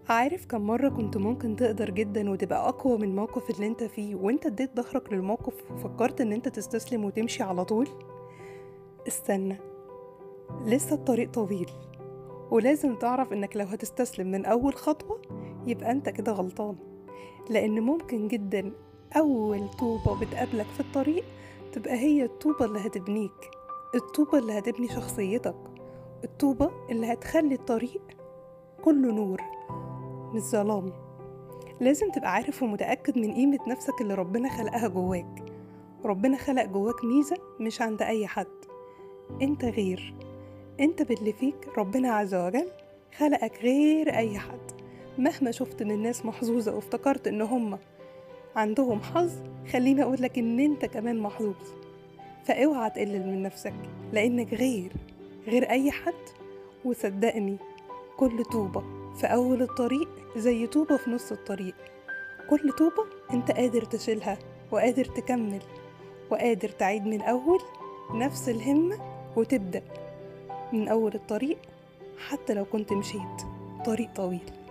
عارف كم مرة كنت ممكن تقدر جدا وتبقى أقوى من الموقف اللي انت فيه وانت اديت ظهرك للموقف وفكرت ان انت تستسلم وتمشي على طول استنى لسه الطريق طويل ولازم تعرف انك لو هتستسلم من أول خطوة يبقى انت كده غلطان لأن ممكن جدا أول طوبة بتقابلك في الطريق تبقى هي الطوبة اللي هتبنيك الطوبة اللي هتبني شخصيتك الطوبة اللي هتخلي الطريق كله نور مش ظلام لازم تبقى عارف ومتأكد من قيمة نفسك اللي ربنا خلقها جواك ربنا خلق جواك ميزة مش عند أي حد انت غير انت باللي فيك ربنا عز وجل خلقك غير أي حد مهما شفت من ناس محظوظة وافتكرت ان هم عندهم حظ خليني أقولك ان انت كمان محظوظ فاوعى تقلل من نفسك لأنك غير غير أي حد وصدقني كل طوبة في أول الطريق زي طوبة في نص الطريق كل طوبة انت قادر تشيلها وقادر تكمل وقادر تعيد من أول نفس الهمة وتبدأ من أول الطريق حتى لو كنت مشيت طريق طويل